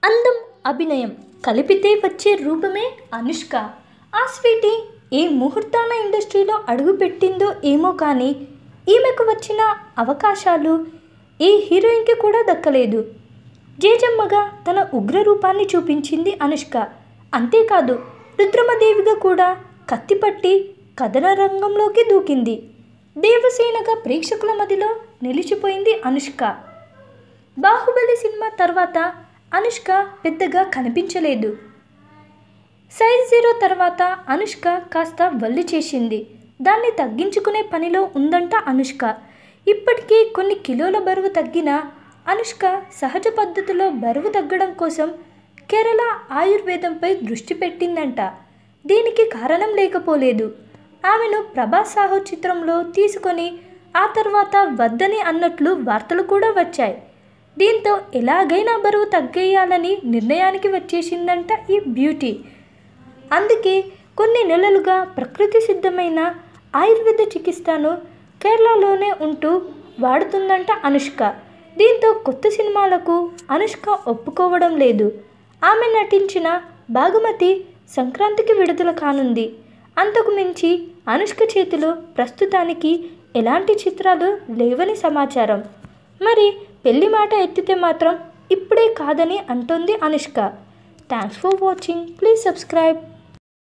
అందం అభినయం కలిపితే వచ్చే రూపమే అనుష్క ఆ స్వీటీ ఏ ముహూర్తాన ఇండస్ట్రీలో అడుగుపెట్టిందో ఏమో కానీ ఈమెకు వచ్చిన అవకాశాలు ఏ హీరోయిన్కి కూడా దక్కలేదు జేజమ్మగా తన ఉగ్ర రూపాన్ని చూపించింది అనుష్క అంతేకాదు రుద్రమదేవిగా కూడా కత్తిపట్టి కథన రంగంలోకి దూకింది దేవసేనగా ప్రేక్షకుల మదిలో నిలిచిపోయింది అనుష్క బాహుబలి సినిమా తర్వాత అనుష్క పెద్దగా కనిపించలేదు సైజ్ జీరో తర్వాత అనుష్క కాస్త వల్లి చేసింది దాన్ని తగ్గించుకునే పనిలో ఉందంట అనుష్క ఇప్పటికీ కొన్ని కిలోల బరువు తగ్గిన అనుష్క సహజ పద్ధతిలో బరువు తగ్గడం కోసం కేరళ ఆయుర్వేదంపై దృష్టి పెట్టిందంట దీనికి కారణం లేకపోలేదు ఆమెను ప్రభాస్ సాహో చిత్రంలో తీసుకొని ఆ తర్వాత వద్దని అన్నట్లు వార్తలు కూడా వచ్చాయి దీంతో ఎలాగైనా బరువు తగ్గేయాలని నిర్ణయానికి వచ్చేసిందంట ఈ బ్యూటీ అందుకే కొన్ని నెలలుగా ప్రకృతి సిద్ధమైన ఆయుర్వేద చికిత్సను కేరళలోనే ఉంటూ వాడుతుందంట అనుష్క దీంతో కొత్త సినిమాలకు అనుష్క ఒప్పుకోవడం లేదు ఆమె నటించిన బాగుమతి సంక్రాంతికి విడుదల కానుంది అంతకు మించి అనుష్క చేతిలో ప్రస్తుతానికి ఎలాంటి చిత్రాలు లేవని సమాచారం మరి పెళ్లి మాట ఎత్తితే మాత్రం ఇప్పుడే కాదని అంటోంది Anushka thanks for watching please subscribe